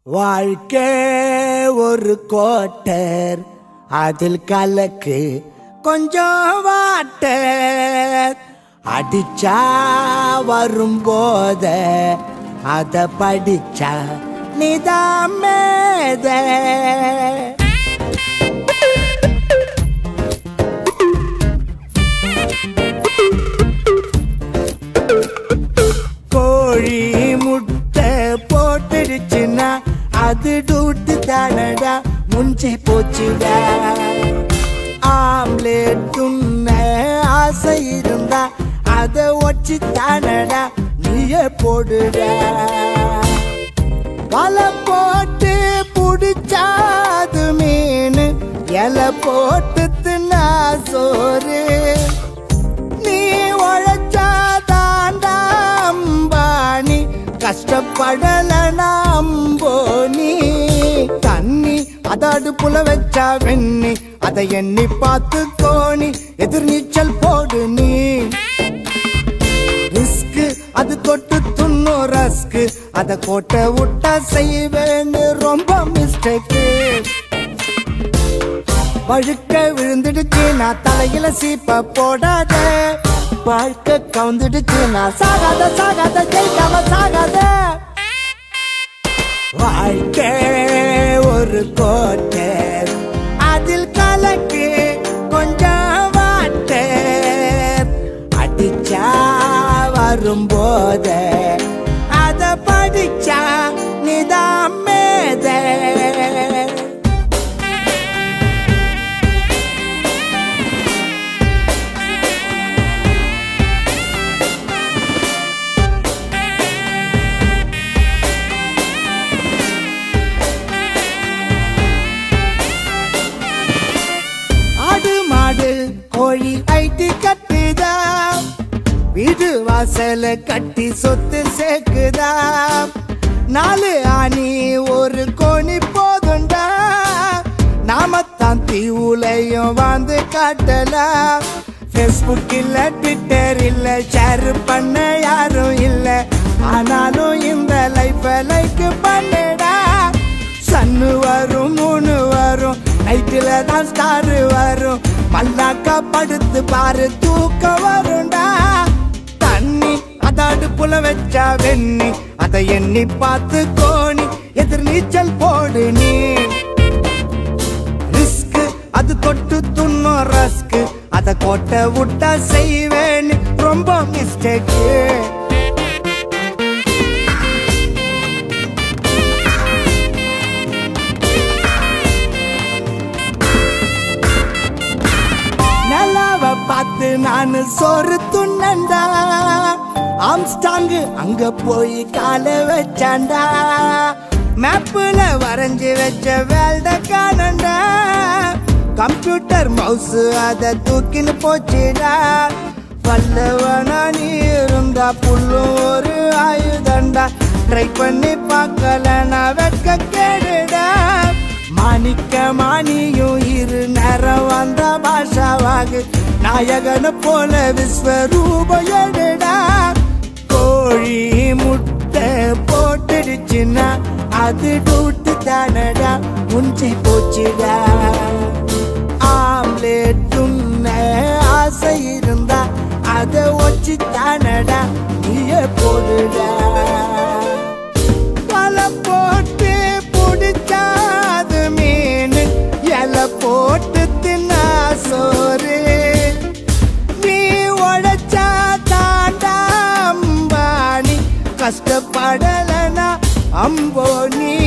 வாழ்க்கை ஒரு கோட்டர் அதில் கலக்கு கொஞ்சம் வாட்டர் அடிச்சா வரும்போத அத படிச்சா நிதாமேத கோழி முட்டை போட்டுடுச்சுன்னா அது டூட்டு தானடா முஞ்சி போச்சுடா ஆம்லேட் துண்ண ஆசை இருந்தா அதை ஒச்சு தானடா நீயே போடுடா வலை போட்டு புடிச்சாது மீன் இலை போட்டு தின்னா சோறு நீ உழைச்சாதாண்டா அம்பானி கஷ்டப்படல நம்போனி தண்ணி அத அடுப்புல வச்சா வெண்ணி அதை எண்ணி பார்த்து கோணி எதிர்நீச்சல் போடு நீ ரிஸ்க் அது தொட்டு துண்ணும் ரஸ்க் அத கோட்டை விட்டா செய்வேன்னு ரொம்ப மிஸ்டேக்கு வழுக்க விழுந்துடுச்சு நான் தலையில சீப்ப போடாத வாழ்க்கை கவுந்துடுச்சு நான் சாகாத சாகாத ஜெயிக்காம சாகாத வாழ்க்கை ஒரு கோட்டை அதில் கலக்கு கொஞ்சம் வாட்டை அடிச்சா வரும்போத அத படிச்சா நிதாமேத ஆடு மாடு கோழி ஐட்டி கட்டுதா வீடு வாசல கட்டி சொத்து சேர்க்குதா நாலு ஆணி ஒரு கோணி போதுண்டா நாமத்தான் தீவுலையும் வாழ்ந்து காட்டலாம் ஃபேஸ்புக் இல்ல ட்விட்டர் இல்ல ஷேர் பண்ண யாரும் இல்ல ஆனாலும் இந்த லைஃப லைக் பண்ணடா சன்னு வரும் மூணு வரும் நைட்டில் தான் ஸ்டார் வரும் மல்லாக்கா படுத்து பாரு தூக்கம் வரும்டா தண்ணி அத அடுப்புல வச்சா வெண்ணி அதை எண்ணி பார்த்து கோணி எதிர் நீச்சல் போடு நீ ரிஸ்க் அது தொட்டு துண்ணும் ரஸ்க் அத கோட்டை விட்டா செய்வேன்னு ரொம்ப மிஸ்டேக்கு நிலாவ பார்த்து நானு சோறு துண்ணண்டா ஆம்ஸ்டாங்கு அங்க போய் கால வச்சாண்டா மேப்புல வரைஞ்சு வச்ச வேல்ட காணண்டா கம்ப்யூட்டர் மவுஸ் அத தூக்கின்னு போச்சுடா பல்லவனா நீ இருந்தா புல்லும் ஒரு ஆயுதண்டா ட்ரை பண்ணி பார்க்கல நான் வெட்க கேடுடா மாணிக்க மானியும் இரு நேரம் வந்த பாஷாவாகு நாயகன போல விஸ்வரூப எடுடா கோழி முட்டை போட்டுடுச்சுன்னா அது டூட்டு தானடா முஞ்சி போச்சுடா ஆம்லேட் துண்ண ஆசை இருந்தா அதை ஒச்சு தானடா நீயே போடுடா வலை போட்டு புடிச்சாது மீன் இலை போட்டு தின்னா சோறு நீ உழைச்சா தாண்டா அம்பானி கஷ்டப்படலனா அம்போ நீ